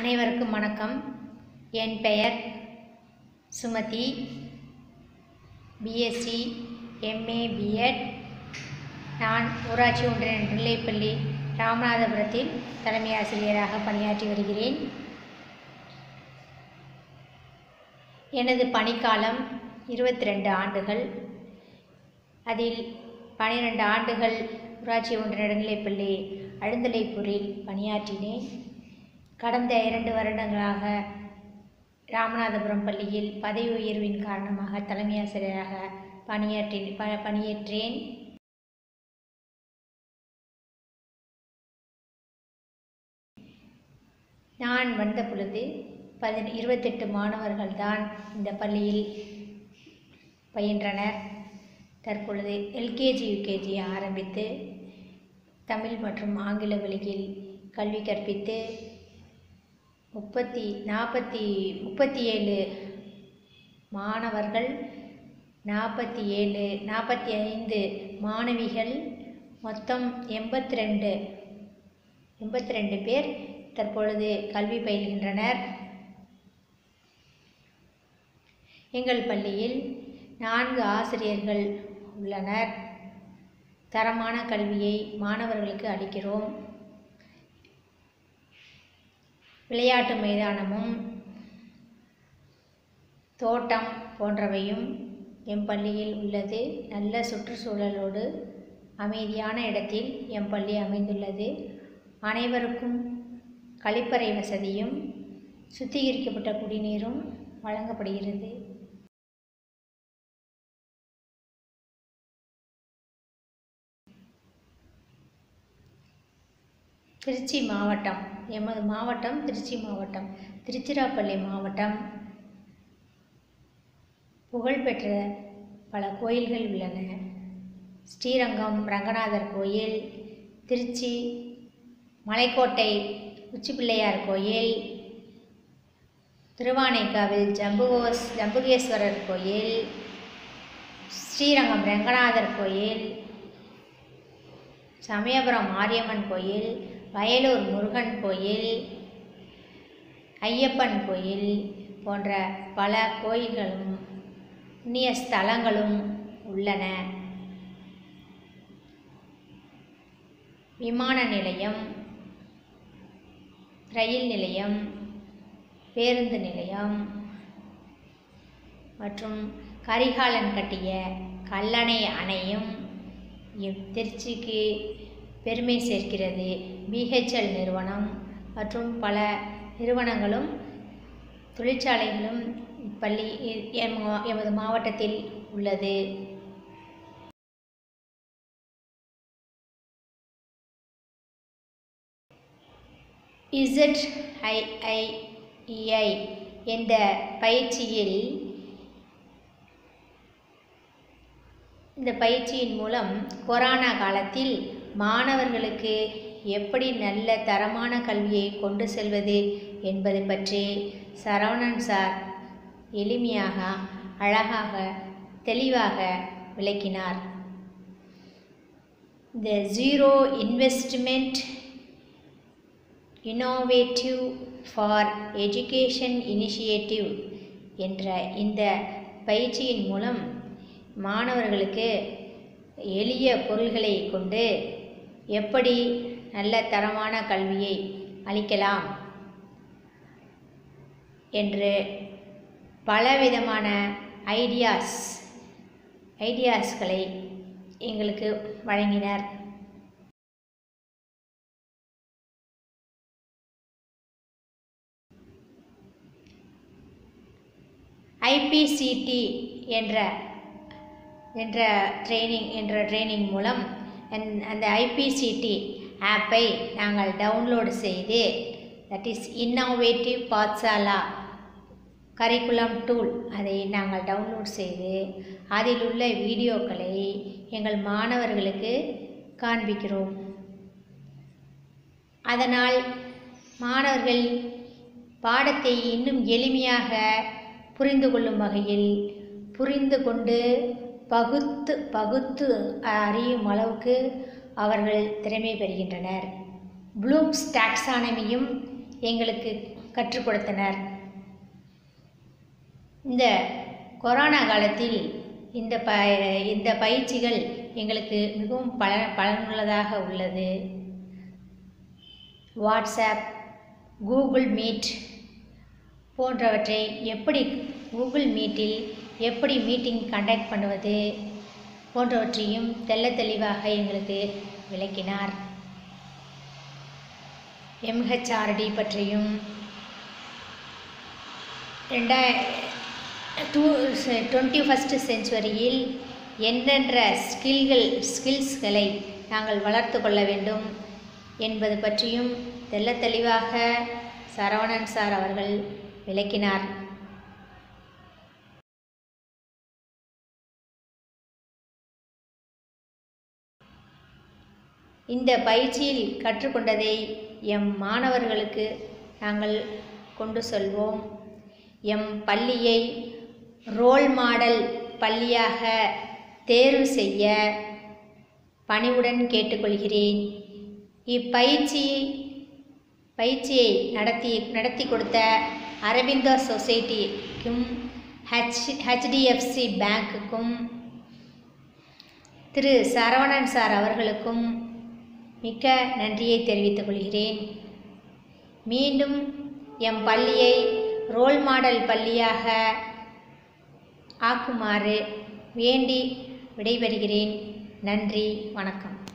அனைவருக்கும் வணக்கம் என் பெயர் சுமதி பிஎஸ்சி எம்ஏ பிஎட் நான் ஊராட்சி ஒன்றிய நிலைப்பள்ளி ராமநாதபுரத்தில் தலைமை ஆசிரியராக பணியாற்றி வருகிறேன் எனது பணிக்காலம் இருபத்தி ரெண்டு ஆண்டுகள் அதில் பனிரெண்டு ஆண்டுகள் ஊராட்சி ஒன்றிய நடுநிலைப்பள்ளி அழுந்தலைப்பூரில் பணியாற்றினேன் கடந்த இரண்டு வருடங்களாக ராமநாதபுரம் பள்ளியில் பதவி உயர்வின் காரணமாக தலைமை ஆசிரியராக பணியாற்றி ப பணியேற்றேன் நான் வந்த பொழுது பதி இருபத்தெட்டு மாணவர்கள் தான் இந்த பள்ளியில் பயின்றனர் தற்பொழுது எல்கேஜி யூகேஜி ஆரம்பித்து தமிழ் மற்றும் ஆங்கில வழியில் கல்வி கற்பித்து முப்பத்தி நாற்பத்தி முப்பத்தி ஏழு மாணவர்கள் நாற்பத்தி ஏழு நாற்பத்தி ஐந்து மாணவிகள் மொத்தம் எண்பத்தி ரெண்டு எண்பத்தி ரெண்டு பேர் தற்பொழுது கல்வி பயில்கின்றனர் எங்கள் பள்ளியில் நான்கு ஆசிரியர்கள் உள்ளனர் தரமான கல்வியை மாணவர்களுக்கு அளிக்கிறோம் விளையாட்டு மைதானமும் தோட்டம் போன்றவையும் எம் பள்ளியில் உள்ளது நல்ல சுற்றுச்சூழலோடு அமைதியான இடத்தில் எம் பள்ளி அமைந்துள்ளது அனைவருக்கும் கழிப்பறை வசதியும் சுத்திகரிக்கப்பட்ட குடிநீரும் வழங்கப்படுகிறது திருச்சி மாவட்டம் எமது மாவட்டம் திருச்சி மாவட்டம் திருச்சிராப்பள்ளி மாவட்டம் புகழ்பெற்ற பல கோயில்கள் உள்ளன ஸ்ரீரங்கம் ரங்கநாதர் கோயில் திருச்சி மலைக்கோட்டை உச்சிப்பிள்ளையார் கோயில் திருவானைக்காவில் ஜம்புகோஸ் ஜம்புகேஸ்வரர் கோயில் ஸ்ரீரங்கம் ரங்கநாதர் கோயில் சமயபுரம் மாரியம்மன் கோயில் வயலூர் முருகன் கோயில் ஐயப்பன் கோயில் போன்ற பல கோயில்களும் புண்ணிய ஸ்தலங்களும் உள்ளன விமான நிலையம் ரயில் நிலையம் பேருந்து நிலையம் மற்றும் கரிகாலன் கட்டிய கல்லணை அணையும் திருச்சிக்கு பெருமை சேர்க்கிறது பிஹெச்எல் நிறுவனம் மற்றும் பல நிறுவனங்களும் தொழிற்சாலைகளும் பள்ளி எமது மாவட்டத்தில் உள்ளது இசட்ஐஐஇஐ என்ற பயிற்சியில் இந்த பயிற்சியின் மூலம் கொரோனா காலத்தில் மாணவர்களுக்கு எப்படி நல்ல தரமான கல்வியை கொண்டு செல்வது என்பது பற்றி சரவணன் சார் எளிமையாக அழகாக தெளிவாக விளக்கினார் இந்த zero investment innovative for education initiative என்ற இந்த பயிற்சியின் மூலம் மாணவர்களுக்கு எளிய பொருள்களை கொண்டு எப்படி நல்ல தரமான கல்வியை அளிக்கலாம் என்று பலவிதமான ஐடியாஸ் ஐடியாஸ்களை எங்களுக்கு வழங்கினர் ஐபிசிடி என்ற என்ற ட்ரைனிங் என்ற ட்ரைனிங் மூலம் அந்த ஐபிசிடி ஆப்பை நாங்கள் டவுன்லோடு செய்து that is innovative Pathshala curriculum tool அதை நாங்கள் டவுன்லோட் செய்து அதில் உள்ள வீடியோக்களை எங்கள் மாணவர்களுக்கு காண்பிக்கிறோம் அதனால் மாணவர்கள் பாடத்தை இன்னும் எளிமையாக புரிந்து கொள்ளும் வகையில் புரிந்து கொண்டு பகுத்து பகுத்து அறியும் அளவுக்கு அவர்கள் திறமை பெறுகின்றனர் ப்ளூம்ஸ் டாக்ஸானமியும் எங்களுக்கு கற்றுக் கொடுத்தனர் இந்த கொரோனா காலத்தில் இந்த ப இந்த பயிற்சிகள் எங்களுக்கு மிகவும் பல பலனுள்ளதாக உள்ளது வாட்ஸ்அப் கூகுள் மீட் போன்றவற்றை எப்படி கூகுள் மீட்டில் எப்படி மீட்டிங் கண்டக்ட் பண்ணுவது போன்றவற்றையும் தெள்ள தெளிவாக எங்களுக்கு விளக்கினார் எம்ஹெச்ஆர்டி பற்றியும் ரெண்டாய டூ டுவெண்ட்டி ஃபஸ்ட்டு செஞ்சுவரியில் எந்தெந்த ஸ்கில்கள் ஸ்கில்ஸ்களை நாங்கள் வளர்த்து கொள்ள வேண்டும் என்பது பற்றியும் தெள்ள தெளிவாக சரவணன் சார் அவர்கள் விளக்கினார் இந்த பயிற்சியில் கற்றுக்கொண்டதை எம் மாணவர்களுக்கு நாங்கள் கொண்டு செல்வோம் எம் பள்ளியை ரோல் மாடல் பள்ளியாக தேர்வு செய்ய பணிவுடன் கேட்டுக்கொள்கிறேன் இப்பயிற்சி பயிற்சியை நடத்தி நடத்தி கொடுத்த அரவிந்தோ சொசைட்டிக்கும் ஹெச் ஹெச்டிஎஃப்சி பேங்க்குக்கும் திரு சரவணன் சார் அவர்களுக்கும் மிக்க நன்றியை தெரிவித்துக் கொள்கிறேன் மீண்டும் எம் பள்ளியை ரோல் மாடல் பள்ளியாக ஆக்குமாறு வேண்டி விடைபெறுகிறேன் நன்றி வணக்கம்